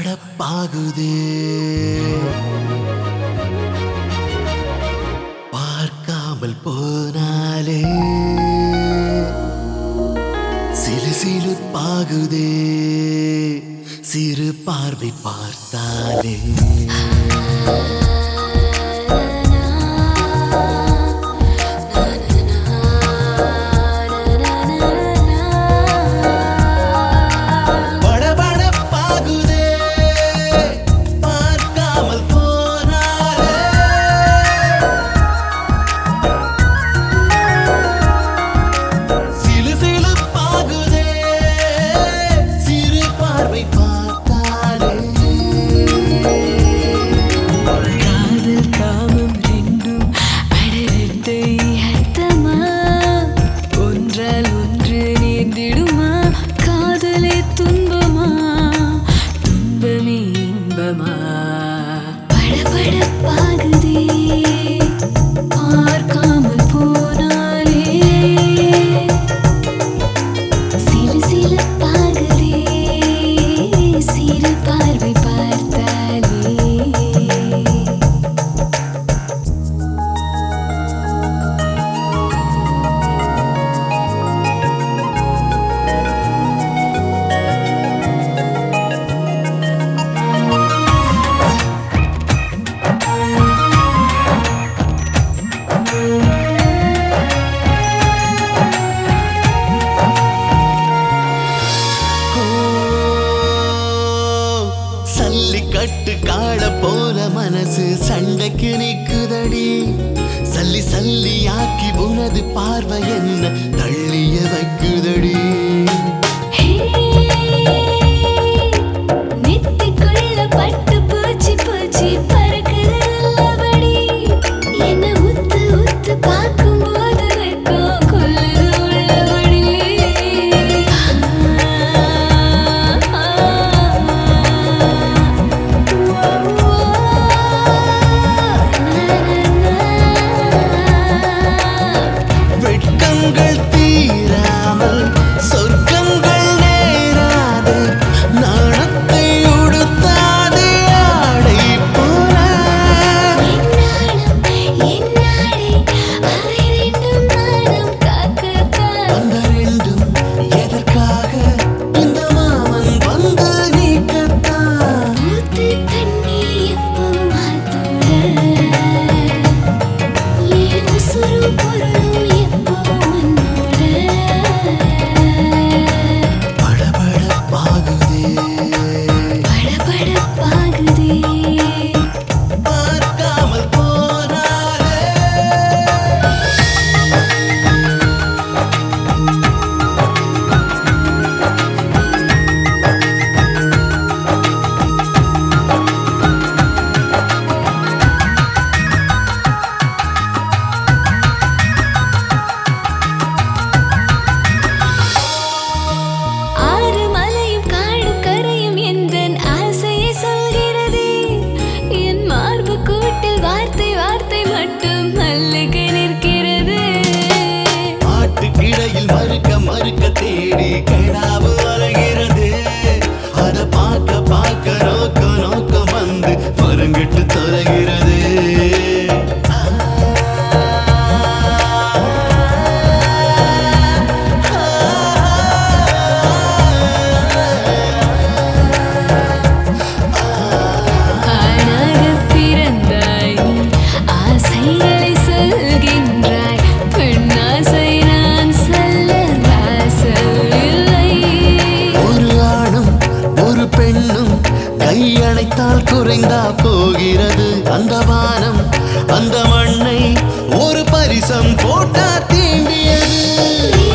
படபடப்பாகுதே பார்க்காமல் போனாலே சிலு சிலுப்பாகுதே சிறு பார்வை பார்த்தாலே படபடப்பாகுதே பார்க்காமல் போனாலே சிலு சிலுப்பாகுதே சிறு பார்வை பார்த்தாலே காதல் காமம் ரெண்டும் அடரெட்டை அர்த்தமா ஒன்றால் ஒன்று நேர்ந்திடுமா காதலே துன்பமா துன்பமே இன்பமா படபடப்பாகுதே பார்க்காமல் போனாலே சிலு சிலுப்பாகுதே சிறு பார்வை பார்த்தாலே சல்லிக்கட்டு காட போல மனசு சண்டைக்கு நிக்குதடி சல்லி சல்லி ஆக்கி உனது பார்வை என்ன தள்ளிய வைக்குதடி நெத்திக்குள்ள பட்டு பூச்சி பூச்சி பறக்குதல்லபடி என்ன உத்து உத்து பார்க்கும்போது வெக்கம் கொல்லுது உள்ளபடி வெட்கங்கள் தீராமல் சொர்க்கங்கள் நேராது நாணத்தை உடுத்தாதே ஆடை போல அந்த ரெண்டும் எதற்காக இந்த மாமன் வந்து நீக்கத்தான் படபடப்பாகுதே பார்க்காமல் போனாலே ஆறு மலையும் காடும் கரையும் எந்தன் ஆசையை சொல்கிறதே என் மார்பு கூட்டில் வார்த்தை வார்த்தை மட்டும் மல்லிகை நிற்கிறது ஆட்டுக்கிடையில் மறுக்க மறுக்க தேடி கிடாவு வருகிறது அத பார்க்க பார்க்க நோக்க நோக்க வந்து மருங்கிட்டு தொலைகிறது ஆணாகப் பிறந்தாய் நீ ஆசைகளை சொல்கின்றாய் பெண்ணாசை நான் சொல்ல வாசல் இல்லை ஒரு ஆணும் ஒரு பெண்ணும் கையணைத்தால் குறைந்தா போகிறது அந்த வானம் அந்த மண்ணை ஒரு பரிசம் போட்டா தீண்டியது நீ